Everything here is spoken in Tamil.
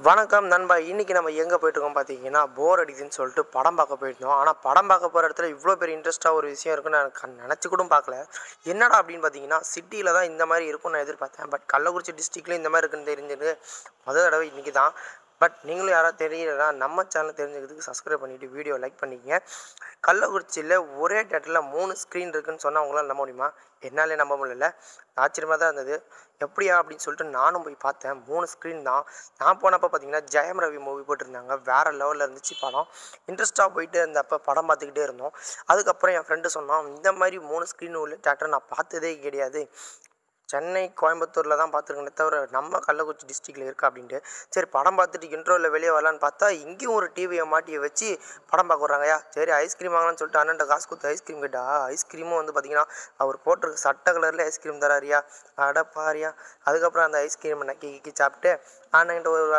வணக்கம் நண்பா இன்றைக்கி நம்ம எங்கே போயிட்டுருக்கோம் பார்த்தீங்கன்னா போர் அடிக்குதுன்னு சொல்லிட்டு படம் பார்க்க போயிருந்தோம் ஆனால் படம் பார்க்க போகிற இடத்துல இவ்வளோ பெரிய இன்ட்ரெஸ்ட்டாக ஒரு விஷயம் இருக்குன்னு நான் நினச்சி கூட பார்க்கல என்னடா அப்படின்னு பார்த்தீங்கன்னா சிட்டியில் தான் இந்த மாதிரி இருக்கும்னு நான் எதிர்பார்த்தேன் பட் கள்ளக்குறிச்சி டிஸ்ட்ரிக்ட்லேயும் இந்த மாதிரி இருக்குன்னு தெரிஞ்சது முதல் தடவை இன்றைக்கி தான் பட் நீங்களும் யாராவது தெரியலனா நம்ம சேனல் தெரிஞ்சுக்கிறதுக்கு சப்ஸ்கிரைப் பண்ணிவிட்டு வீடியோ லைக் பண்ணிக்கங்க கள்ளக்குறிச்சியில் ஒரே தேட்டரில் மூணு ஸ்க்ரீன் இருக்குன்னு சொன்னால் உங்களால் நம்ப முடியுமா என்னாலே நம்ப முடியல ஆச்சரியமாக தான் இருந்தது எப்படியா அப்படின்னு சொல்லிட்டு நானும் போய் பார்த்தேன் மூணு ஸ்க்ரீன் தான் நான் போனப்போ பார்த்தீங்கன்னா ஜெயம் ரவி மூவி போட்டிருந்தாங்க வேறு லெவலில் இருந்துச்சு படம் இன்ட்ரெஸ்ட்டாக போயிட்டு இருந்தப்போ படம் பார்த்துக்கிட்டே இருந்தோம் அதுக்கப்புறம் என் ஃப்ரெண்டு சொன்னான் இந்த மாதிரி மூணு ஸ்க்ரீன் உள்ள தேட்டர் நான் பார்த்ததே கிடையாது சென்னை கோயம்புத்தூரில் தான் பார்த்துருக்கேனே தவிர நம்ம கள்ளக்குறிச்சி டிஸ்ட்ரிக்டில் இருக்கா அப்படின்ட்டு சரி படம் பார்த்துட்டு இன்ட்ரோவில் வெளியே வரலான்னு பார்த்தா இங்கேயும் ஒரு டிவியை மாட்டியை வச்சு படம் பார்க்க வர்றாங்கயா சரி ஐஸ்கிரீம் வாங்கலாம்னு சொல்லிட்டு அண்ணன்ட்ட காசு கொடுத்து ஐஸ்கிரீம் கேட்டா ஐஸ்கிரீமும் வந்து பார்த்தீங்கன்னா அவர் போட்டிருக்க சட்டை கலரில் ஐஸ்கிரீம் தராரியா அட பாரியா அதுக்கப்புறம் அந்த ஐஸ்கிரீம் நக்கி கிக்கி சாப்பிட்டு அண்ணன்கிட்ட ஒரு